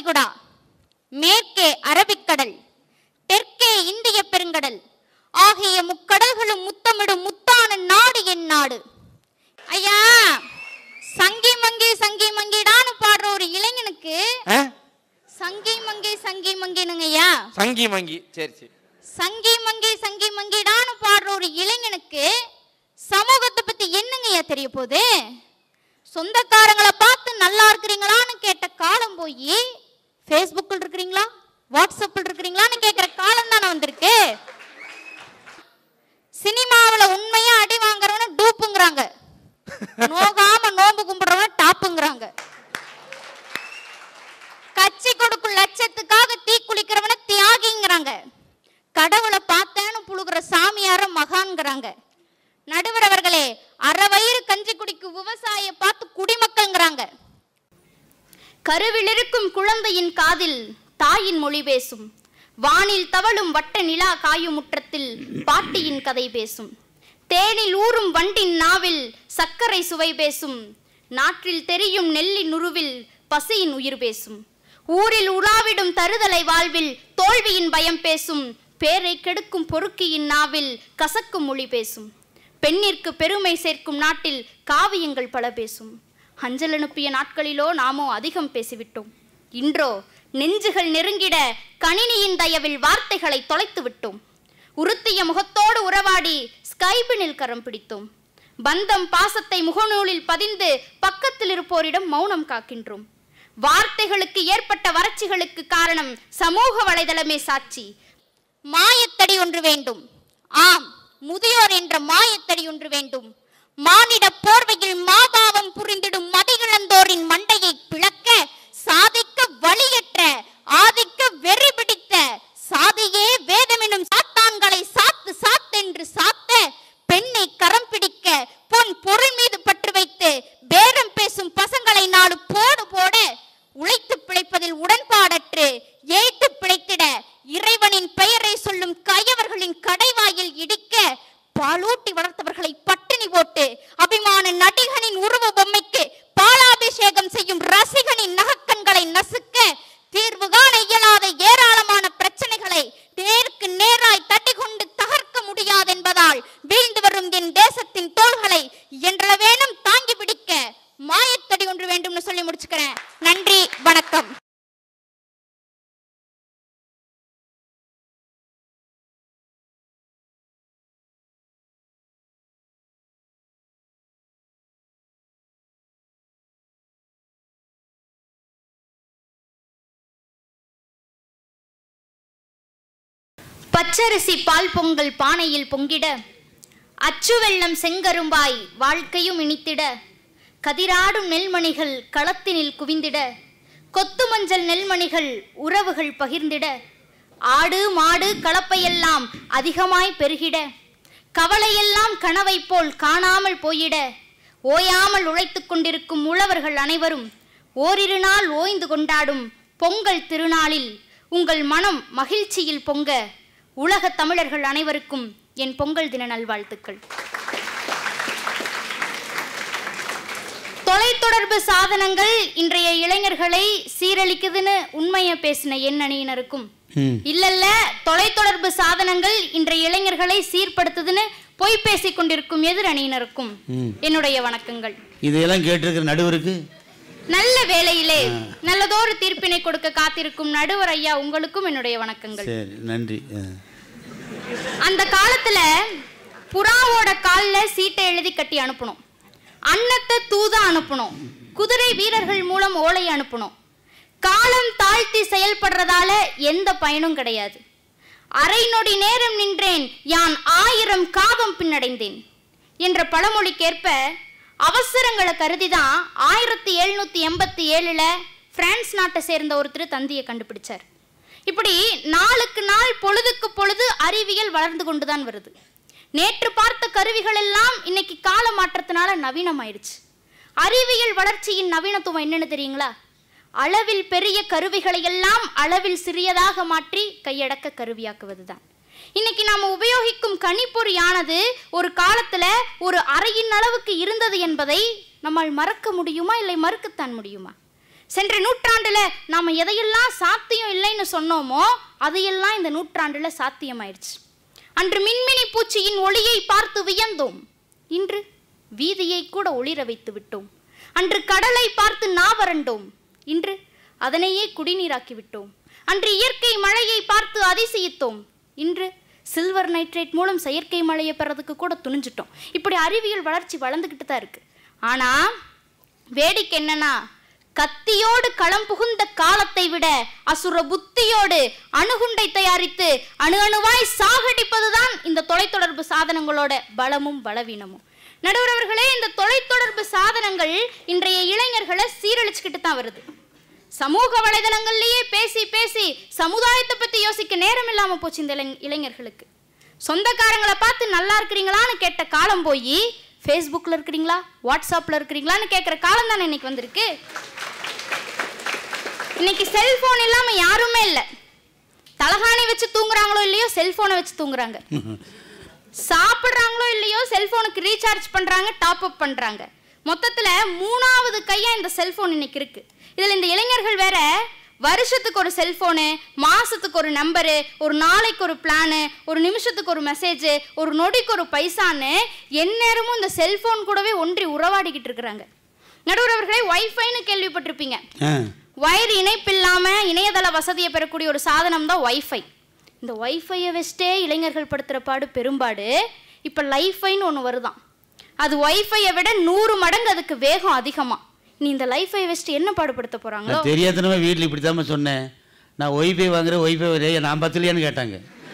வளைகுடா மேற்கே அரபிக்கடல் தெற்கே இந்திய பெருங்கடல் ஆகிய முக்கடல்களும் முத்தமிடும் முத்தான நாடு என் நாடு ஐயா சங்கி மங்கி சங்கி மங்கிடான்னு பாடுற ஒரு இளைஞனுக்கு ஆ? சங்கி மங்கி சங்கி மங்கினுங்க ஐயா சங்கி மங்கி சரி சரி சங்கி மங்கி சங்கி மங்கிடான்னு பாடுற ஒரு இளைஞனுக்கு சமூகத்தை பத்தி என்னங்கய்யா தெரிய போகுது சொந்தக்காரங்களை பார்த்து நல்லா இருக்கிறீங்களான்னு கேட்ட காலம் போய் ஃபேஸ்புக்கில் இருக்கிறீங்களா வாட்ஸ்அப்பில் இருக்கிறீங்களான்னு கேட்குற காலம் தானே வந்திருக்கு சினிமாவில் உண்மையா அடி வாங்குறவன டூப்புங்கிறாங்க நோகாம நோம்பு கும்பிடுறவன டாப்புங்கிறாங்க கட்சி கொடுக்கும் லட்சத்துக்காக தீ குளிக்கிறவன தியாகிங்கிறாங்க கடவுளை பார்த்தேன்னு புழுகிற சாமியார மகான்கிறாங்க நடுவர் அவர்களே அரை வயிறு கஞ்சி குடிக்கும் விவசாய பார்த்து குடிமக்கள்ங்கிறாங்க கருவில் இருக்கும் குழந்தையின் காதில் தாயின் மொழி பேசும் வானில் தவழும் வட்ட நிலா காயும் முற்றத்தில் பாட்டியின் கதை பேசும் தேனில் ஊறும் வண்டின் நாவில் சர்க்கரை சுவை பேசும் நாற்றில் தெரியும் நெல்லின் உருவில் பசியின் உயிர் பேசும் ஊரில் உலாவிடும் தருதலை வாழ்வில் தோல்வியின் பயம் பேசும் பேரை கெடுக்கும் பொறுக்கியின் நாவில் கசக்கும் மொழி பேசும் பெண்ணிற்கு பெருமை சேர்க்கும் நாட்டில் காவியங்கள் பல பேசும் அஞ்சல் அனுப்பிய நாட்களிலோ நாமோ அதிகம் பேசிவிட்டோம் இன்றோ நெஞ்சுகள் நெருங்கிட கணினியின் தயவில் வார்த்தைகளை தொலைத்து விட்டோம் உறுத்திய முகத்தோடு உறவாடி ஸ்கைபினில் கரம் பிடித்தோம் பந்தம் பாசத்தை முகநூலில் பதிந்து பக்கத்தில் இருப்போரிடம் மௌனம் காக்கின்றோம் வார்த்தைகளுக்கு ஏற்பட்ட வறட்சிகளுக்கு காரணம் சமூக வலைதளமே சாட்சி மாயத்தடி ஒன்று வேண்டும் ஆம் முதியோர் என்ற மாயத்தடி ஒன்று வேண்டும் மானிட போர்வையில் மாபாவம் புரிந்திடும் மதியிழந்தோரின் மண்டையை பிளக்க சாதிக்க வழியற்ற ஆதிக்க வெறி பிடித்த சாதியே வேதமெனும் சாத்தான்களை சாத்து சாத்தென்று சாத்த பெண்ணை கரம் பிடிக்க பொன் பொருள் மீது பற்று வைத்து பேரம் பேசும் பசங்களை நாடு போடு போட உழைத்து பிழைப்பதில் உடன்பாடற்று ஏய்த்து பிழைத்திட இறைவனின் பெயரை சொல்லும் கயவர்களின் கடைவாயில் இடிக்க பாலூட்டி வளர்த்தவர்களை பட்டினி போட்டு அபிமான நடிகனின் உருவ பொம்மைக்கு பாலாபிஷேகம் செய்யும் ரசிகனின் நகக்கண்களை நசுக்க தீர்வு காண இயலாத ஏராளமான பிரச்சனைகளை நேருக்கு நேராய் தட்டி கொண்டு தகர்க்க முடியாதென்பதால் வீழ்ந்து வரும் என் தேசத்தின் தோள்களை என்றளவேனும் தாங்கி பிடிக்க மாயத்தடி ஒன்று வேண்டும்னு சொல்லி முடிச்சுக்கிறேன் நன்றி வணக்கம் பச்சரிசி பால் பொங்கல் பானையில் பொங்கிட அச்சு வெள்ளம் செங்கரும்பாய் வாழ்க்கையும் இனித்திட கதிராடும் நெல்மணிகள் களத்தினில் குவிந்திட கொத்து மஞ்சள் நெல்மணிகள் உறவுகள் பகிர்ந்திட ஆடு மாடு கலப்பையெல்லாம் அதிகமாய் பெருகிட கவலையெல்லாம் கனவை போல் காணாமல் போயிட ஓயாமல் உழைத்துக் கொண்டிருக்கும் உழவர்கள் அனைவரும் ஓரிரு நாள் ஓய்ந்து கொண்டாடும் பொங்கல் திருநாளில் உங்கள் மனம் மகிழ்ச்சியில் பொங்க உலக தமிழர்கள் அனைவருக்கும் என் பொங்கல் தின நல்வாழ்த்துக்கள் தொலைத்தொடர்பு சாதனங்கள் இன்றைய இளைஞர்களை சீரழிக்குதுன்னு உண்மையை பேசின என் அணியினருக்கும் இல்லல்ல தொலைத்தொடர்பு சாதனங்கள் இன்றைய இளைஞர்களை சீர்படுத்துதுன்னு பொய் பேசிக் கொண்டிருக்கும் எதிர் அணியினருக்கும் என்னுடைய வணக்கங்கள் இதையெல்லாம் கேட்டிருக்கிற நடுவருக்கு நல்ல வேளையிலே நல்லதொரு தீர்ப்பினை கொடுக்க காத்திருக்கும் நடுவர் ஐயா உங்களுக்கும் என்னுடைய வணக்கங்கள் சரி நன்றி ஆ. அந்த காலத்துல புறாவோட கால்ல சீட்டை எழுதி கட்டி அனுப்பணும் அன்னத்தை தூத அனுப்பணும் குதிரை வீரர்கள் மூலம் ஓலை அனுப்பணும் காலம் தாழ்த்தி செயல்படுறதால எந்த பயனும் கிடையாது அரை நொடி நேரம் நின்றேன் யான் ஆயிரம் காதம் பின்னடைந்தேன் என்ற பழமொழிக்கேற்ப அவசரங்களை கருதிதான் ஆயிரத்தி எழுநூத்தி எண்பத்தி ஏழுல பிரான்ஸ் நாட்டை சேர்ந்த ஒருத்தர் தந்தியை கண்டுபிடிச்சார் இப்படி நாளுக்கு நாள் பொழுதுக்கு பொழுது அறிவியல் வளர்ந்து கொண்டுதான் வருது நேற்று பார்த்த கருவிகள் எல்லாம் இன்னைக்கு கால மாற்றத்தினால நவீனமாயிடுச்சு அறிவியல் வளர்ச்சியின் நவீனத்துவம் என்னன்னு தெரியுங்களா அளவில் பெரிய கருவிகளை எல்லாம் அளவில் சிறியதாக மாற்றி கையடக்க கருவியாக்குவதுதான் இன்னைக்கு நாம உபயோகிக்கும் கணிப்பொறியானது ஒரு காலத்துல ஒரு அறையின் அளவுக்கு இருந்தது என்பதை நம்மால் மறக்க முடியுமா இல்லை மறுக்கத்தான் முடியுமா சென்ற நூற்றாண்டுல நாம எதையெல்லாம் சாத்தியம் இல்லைன்னு சொன்னோமோ அதையெல்லாம் இந்த நூற்றாண்டுல சாத்தியமாயிருச்சு அன்று மின்மினி பூச்சியின் ஒளியை பார்த்து வியந்தோம் இன்று வீதியை கூட ஒளிர வைத்து விட்டோம் அன்று கடலை பார்த்து நாவரண்டோம் இன்று அதனையே குடிநீராக்கி விட்டோம் அன்று இயற்கை மழையை பார்த்து அதிசயித்தோம் இன்று சில்வர் நைட்ரேட் மூலம் செயற்கை மழையை பெறதுக்கு கூட துணிஞ்சிட்டோம் இப்படி அறிவியல் வளர்ச்சி வளர்ந்துக்கிட்டு தான் இருக்கு ஆனா வேடிக்கை என்னன்னா கத்தியோடு களம் புகுந்த காலத்தை விட அசுர புத்தியோடு அணுகுண்டை தயாரித்து அணு அணுவாய் சாகடிப்பதுதான் இந்த தொலைத்தொடர்பு சாதனங்களோட பலமும் பலவீனமும் நடுவர் அவர்களே இந்த தொலைத்தொடர்பு சாதனங்கள் இன்றைய இளைஞர்களை சீரழிச்சுக்கிட்டு தான் வருது சமூக வலைதளங்கள்லயே பேசி பேசி சமுதாயத்தை பத்தி யோசிக்க நேரம் இல்லாம போச்சு இந்த இளைஞ- இளைஞர்களுக்கு சொந்தக்காரங்களை பார்த்து நல்லா இருக்கிறீங்களான்னு கேட்ட காலம் போய் ஃபேஸ்புக்கில் இருக்கிறீங்களா வாட்ஸ்அப்பில் இருக்கிறீங்களான்னு கேட்குற காலம் தானே இன்னைக்கு வந்திருக்கு இன்னைக்கு செல்போன் இல்லாம யாருமே இல்லை தலகாணி வச்சு தூங்குறாங்களோ இல்லையோ செல்போனை வச்சு தூங்குறாங்க சாப்பிட்றாங்களோ இல்லையோ செல்போனுக்கு ரீசார்ஜ் பண்றாங்க டாப் அப் பண்றாங்க மொத்தத்துல மூணாவது கையா இந்த செல்போன் இன்னைக்கு இருக்கு இதுல இந்த இளைஞர்கள் வேற வருஷத்துக்கு ஒரு செல்போனு மாசத்துக்கு ஒரு நம்பரு ஒரு நாளைக்கு ஒரு பிளானு ஒரு நிமிஷத்துக்கு ஒரு மெசேஜ் ஒரு நொடிக்கு ஒரு பைசான்னு எந்நேரமும் இந்த செல்போன் கூடவே ஒன்றி உறவாடிக்கிட்டு இருக்கிறாங்க நடுவர் அவர்களே வைஃபைன்னு கேள்விப்பட்டிருப்பீங்க ஆ வயர் இணைப்பில்லாம இணையதள வசதியை பெறக்கூடிய ஒரு சாதனம் தான் வைஃபை இந்த வைஃபையை வச்சுட்டே இளைஞர்கள் படுத்துகிற பாடு பெரும்பாடு இப்போ லைஃபைன்னு ஒன்று வருதாம் அது வைஃபையை விட நூறு மடங்கு அதுக்கு வேகம் அதிகமா நீ இந்த லைஃபை வச்சுட்டு என்ன பாடுபடுத்த போறாங்களோ நான் தெரியாதனமா வீட்டில் இப்படி சொன்னேன் நான் ஒய்ஃபை வாங்குறேன் ஒய்ஃபை வரேன் நான் பத்தலையான்னு கேட்டாங்க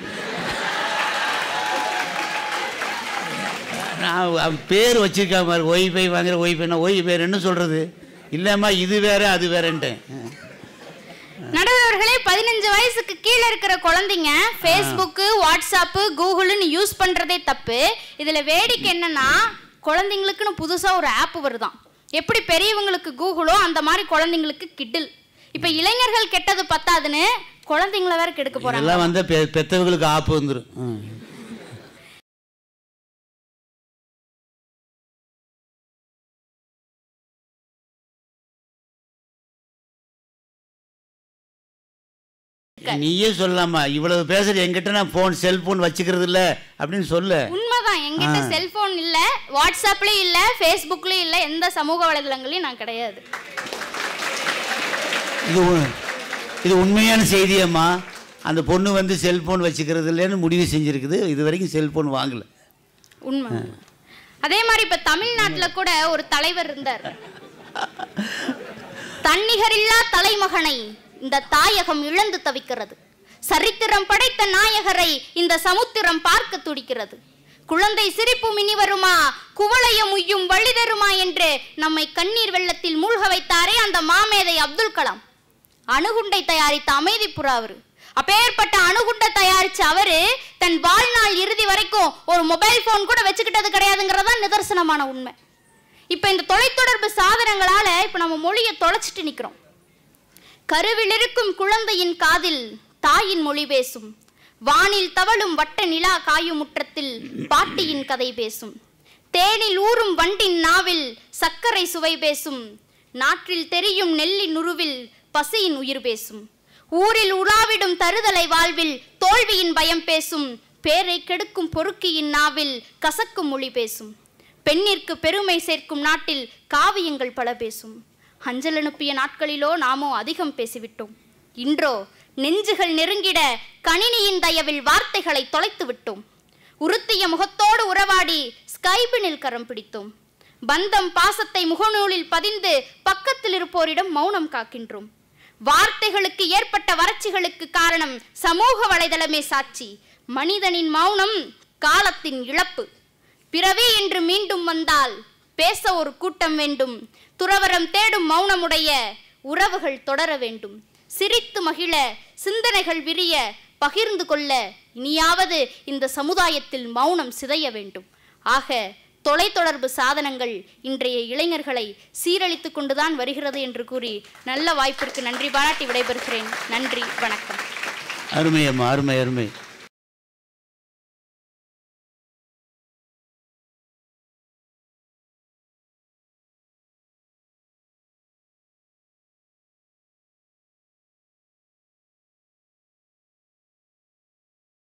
நான் அவன் பேர் வச்சிருக்கா மாதிரி ஒய்ஃபை வாங்குற ஒய்ஃபைனா ஒய் வேறு என்ன சொல்கிறது இல்லைம்மா இது வேற அது வேறன்ட்டேன் நடுவர்களே பதினஞ்சு வயசுக்கு கீழே இருக்கிற குழந்தைங்க ஃபேஸ்புக்கு வாட்ஸ்அப்பு கூகுள்னு யூஸ் பண்றதே தப்பு இதுல வேடிக்கை என்னன்னா குழந்தைங்களுக்குன்னு புதுசா ஒரு ஆப் வருதாம் எப்படி பெரியவங்களுக்கு கூகுளோ அந்த மாதிரி குழந்தைங்களுக்கு கிட்டில் இப்ப இளைஞர்கள் கெட்டது பத்தாதுன்னு குழந்தைங்கள வேற கெடுக்க போறாங்க இதெல்லாம் வந்து பெ பெத்தவங்களுக்கு ஆப்பு வந்துடும் நீயே சொல்லலாமா இவ்வளவு பேசுற என்கிட்ட நான் ஃபோன் செல்போன் வச்சுக்கிறது இல்ல அப்படின்னு சொல்லு உண்மைதான் என்கிட்ட செல்போன் இல்ல வாட்ஸ்அப்லயும் இல்ல ஃபேஸ்புக்லயும் இல்ல எந்த சமூக வலைதளங்களையும் நான் கிடையாது இது உ- இது உண்மையான செய்தியம்மா அந்த பொண்ணு வந்து செல்போன் வச்சுக்கிறது இல்லைன்னு முடிவு செஞ்சிருக்குது இது வரைக்கும் செல்போன் வாங்கல உண்மை அதே மாதிரி இப்ப தமிழ்நாட்டுல கூட ஒரு தலைவர் இருந்தார் தன்னிகரில்லா தலைமகனை இந்த தாயகம் இழந்து தவிக்கிறது சரித்திரம் படைத்த நாயகரை இந்த சமுத்திரம் பார்க்க துடிக்கிறது குழந்தை சிரிப்பு மினி வருமா குவளையம் உய்யும் வழி தருமா என்று நம்மை கண்ணீர் வெள்ளத்தில் மூழ்க வைத்தாரே அந்த மாமேதை அப்துல் கலாம் அணுகுண்டை தயாரித்த அமைதி புறா அவரு அப்பேற்பட்ட அணுகுண்டை தயாரிச்ச அவரு தன் வாழ்நாள் இறுதி வரைக்கும் ஒரு மொபைல் போன் கூட வச்சுக்கிட்டது கிடையாதுங்கிறதா நிதர்சனமான உண்மை இப்ப இந்த தொலைத்தொடர்பு சாதனங்களால இப்ப நம்ம மொழியை தொலைச்சிட்டு நிக்கிறோம் கருவில் இருக்கும் குழந்தையின் காதில் தாயின் மொழி பேசும் வானில் தவழும் வட்ட நிலா காயும் முற்றத்தில் பாட்டியின் கதை பேசும் தேனில் ஊறும் வண்டின் நாவில் சர்க்கரை சுவை பேசும் நாற்றில் தெரியும் நெல்லின் உருவில் பசியின் உயிர் பேசும் ஊரில் உலாவிடும் தருதலை வாழ்வில் தோல்வியின் பயம் பேசும் பேரை கெடுக்கும் பொறுக்கியின் நாவில் கசக்கும் மொழி பேசும் பெண்ணிற்கு பெருமை சேர்க்கும் நாட்டில் காவியங்கள் பல பேசும் அஞ்சல் அனுப்பிய நாட்களிலோ நாமோ அதிகம் பேசிவிட்டோம் இன்றோ நெஞ்சுகள் நெருங்கிட கணினியின் தயவில் வார்த்தைகளை தொலைத்து விட்டோம் உறுத்திய முகத்தோடு உறவாடி ஸ்கைபினில் கரம் பிடித்தோம் பந்தம் பாசத்தை முகநூலில் பதிந்து பக்கத்தில் இருப்போரிடம் மௌனம் காக்கின்றோம் வார்த்தைகளுக்கு ஏற்பட்ட வறட்சிகளுக்கு காரணம் சமூக வலைதளமே சாட்சி மனிதனின் மௌனம் காலத்தின் இழப்பு பிறவி என்று மீண்டும் வந்தால் பேச ஒரு கூட்டம் வேண்டும் துறவரம் தேடும் மௌனமுடைய உறவுகள் தொடர வேண்டும் சிரித்து மகிழ சிந்தனைகள் விரிய பகிர்ந்து கொள்ள இனியாவது இந்த சமுதாயத்தில் மௌனம் சிதைய வேண்டும் ஆக தொலைத்தொடர்பு சாதனங்கள் இன்றைய இளைஞர்களை சீரழித்து கொண்டுதான் வருகிறது என்று கூறி நல்ல வாய்ப்பிற்கு நன்றி பாராட்டி விடைபெறுகிறேன் நன்றி வணக்கம் அருமை அம்மா அருமை அருமை